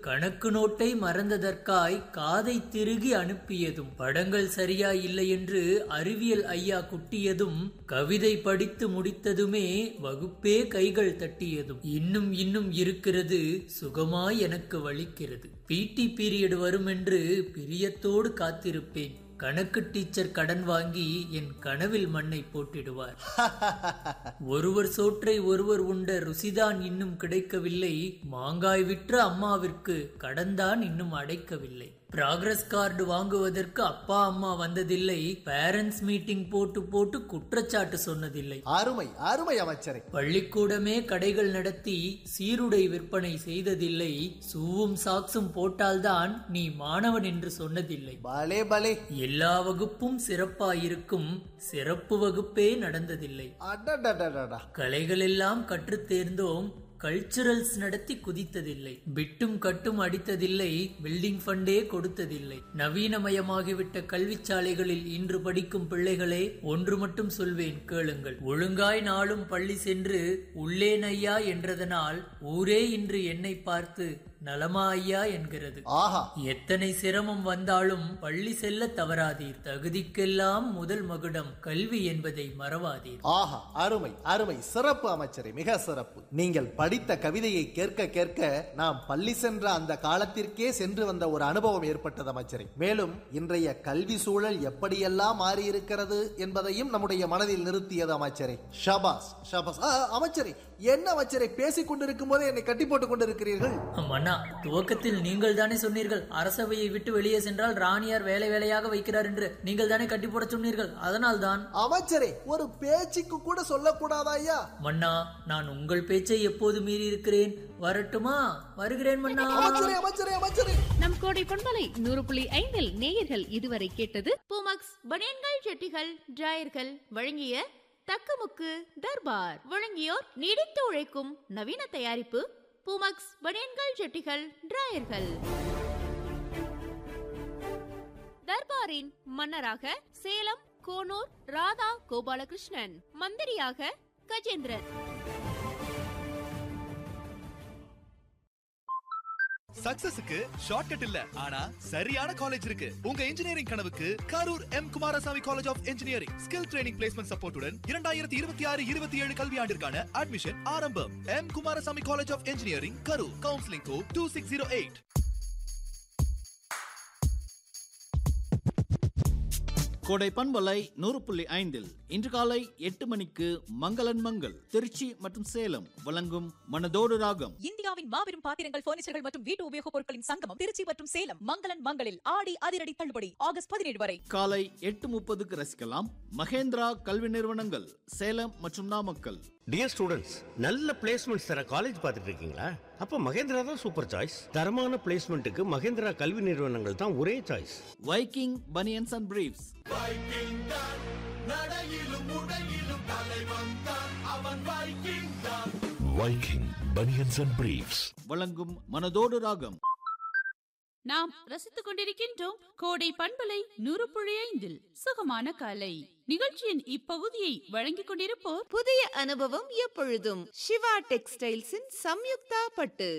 கணக்கு நோட்டை மறந்ததற்காய் காதை திருகி அனுப்பியதும் படங்கள் சரியா இல்லை என்று அறிவியல் ஐயா குட்டியதும் கவிதை படித்து முடித்ததுமே வகுப்பே கைகள் தட்டியதும் இன்னும் இன்னும் இருக்கிறது சுகமாய் எனக்கு வலிக்கிறது பிடி பீரியட் வரும் என்று பிரியத்தோடு காத்திருப்பேன் கணக்கு டீச்சர் கடன் வாங்கி என் கனவில் மண்ணை போட்டிடுவார் ஒருவர் சோற்றை ஒருவர் உண்ட ருசிதான் இன்னும் கிடைக்கவில்லை மாங்காய் விற்ற அம்மாவிற்கு கடன்தான் இன்னும் அடைக்கவில்லை ப்ராக்ரஸ் கார்டு வாங்குவதற்கு அப்பா அம்மா வந்ததில்லை பேரண்ட்ஸ் மீட்டிங் போட்டு போட்டு குற்றச்சாட்டு சொன்னதில்லை அருமை அருமை அமைச்சரே பள்ளிக்கூடமே கடைகள் நடத்தி சீருடை விற்பனை செய்ததில்லை சூவும் சாக்ஸும் போட்டால்தான் நீ மாணவன் என்று சொன்னதில்லை பலே பலே எல்லா வகுப்பும் சிறப்பாயிருக்கும் சிறப்பு வகுப்பே நடந்ததில்லை அடடடடடா கலைகள் எல்லாம் கற்றுத் தேர்ந்தோம் கல்ச்சுரல்ஸ் நடத்தி குதித்ததில்லை பிட்டும் கட்டும் அடித்ததில்லை பில்டிங் ஃபண்டே கொடுத்ததில்லை நவீனமயமாகிவிட்ட கல்விச்சாலைகளில் இன்று படிக்கும் பிள்ளைகளே ஒன்று மட்டும் சொல்வேன் கேளுங்கள் ஒழுங்காய் நாளும் பள்ளி சென்று உள்ளேன் ஐயா என்றதனால் ஊரே இன்று என்னை பார்த்து நலமா ஐயா என்கிறது ஆஹா எத்தனை சிரமம் வந்தாலும் பள்ளி செல்ல தவறாதீர் தகுதிக்கெல்லாம் முதல் மகுடம் கல்வி என்பதை மறவாதீர் ஆஹா அருமை அருமை சிறப்பு அமைச்சரே மிக சிறப்பு நீங்கள் படித்த கவிதையை கேட்க கேட்க நாம் பள்ளி சென்ற அந்த காலத்திற்கே சென்று வந்த ஒரு அனுபவம் ஏற்பட்டது அமைச்சரே மேலும் இன்றைய கல்வி சூழல் எப்படியெல்லாம் மாறி இருக்கிறது என்பதையும் நம்முடைய மனதில் நிறுத்தியது அமைச்சரே ஷபாஸ் ஷபாஸ் ஆ, அமைச்சரே என்ன அமைச்சரே பேசிக் கொண்டிருக்கும் போதே என்னை கட்டி போட்டுக் கொண்டிருக்கிறீர்கள் மன்னா துவக்கத்தில் நீங்கள் தானே சொன்னீர்கள் அரசவையை விட்டு வெளியே சென்றால் ராணியார் வேலை வேலையாக வைக்கிறார் என்று நீங்கள் தானே கட்டி போட சொன்னீர்கள் அதனால்தான் அமைச்சரே ஒரு பேச்சுக்கு கூட சொல்லக்கூடாதா ஐயா மன்னா நான் உங்கள் பேச்சை எப்போது மீறி இருக்கிறேன் வரட்டுமா வருகிறேன் மன்னா அமைச்சரே அமைச்சரே அமைச்சரே நம் கோடை பண்பலை நூறு புள்ளி ஐந்தில் நேயர்கள் இதுவரை கேட்டது பூமக்ஸ் பனியன்கள் ஜெட்டிகள் டிராயர்கள் வழங்கிய தக்கமுக்கு தர்பார் வழங்கியோர் நீடித்து உழைக்கும் நவீன தயாரிப்பு பூமக்ஸ் பனியன்கள் ஜெட்டிகள் டிராயர்கள் தர்பாரின் மன்னராக சேலம் கோனூர் ராதா கோபாலகிருஷ்ணன் மந்திரியாக கஜேந்திரன் சக்சஸுக்கு ஷார்ட்கட் இல்ல ஆனா சரியான காலேஜ் இருக்கு உங்க இன்ஜினியரிங் கனவுக்கு Karur M Kumarasamy college of engineering skill training placement சப்போர்ட்டுடன் இரண்டாயிரத்தி இருபத்தி ஆறு இருபத்தி ஏழு கல்வியாண்டிற்கான அட்மிஷன் ஆரம்பம் M Kumarasamy college of engineering Karur counselling code two six zero eight Kodai பண்பலை நூறு புள்ளி ஐந்தில் இன்று காலை எட்டு மணிக்கு மங்களன் மங்கள் திருச்சி மற்றும் சேலம் வழங்கும் மனதோடு ராகம் இந்தியாவின் மாபெரும் பாத்திரங்கள் பர்னிச்சர்கள் மற்றும் வீட்டு உபயோகப் பொருட்களின் சங்கமம் திருச்சி மற்றும் சேலம் மங்களன் மங்களில் ஆடி அதிரடி தள்ளுபடி ஆகஸ்ட் பதினேழு வரை காலை எட்டு முப்பதுக்கு ரசிக்கலாம் மகேந்திரா கல்வி நிறுவனங்கள் சேலம் மற்றும் நாமக்கல் டியர் ஸ்டூடெண்ட்ஸ் நல்ல பிளேஸ்மெண்ட்ஸ் தர காலேஜ் பார்த்துட்டு இருக்கீங்களா அப்போ மகேந்திரா தான் சூப்பர் சாய்ஸ் தரமான பிளேஸ்மெண்ட்டுக்கு மகேந்திரா கல்வி நிறுவனங்கள் தான் ஒரே choice Viking banians and briefs Viking Bunions and Briefs. வழங்கும் மனதோடு ராகம் நாம் ரசித்துக் கொண்டிருக்கின்றோம் கோடை பண்பலை நூறு புள்ளி ஐந்தில் சுகமான காலை நிகழ்ச்சியின் இப்பகுதியை வழங்கிக் கொண்டிருப்போர் புதிய அனுபவம் எப்பொழுதும் சிவா டெக்ஸ்டைல்ஸின் சம்யுக்தா பட்டு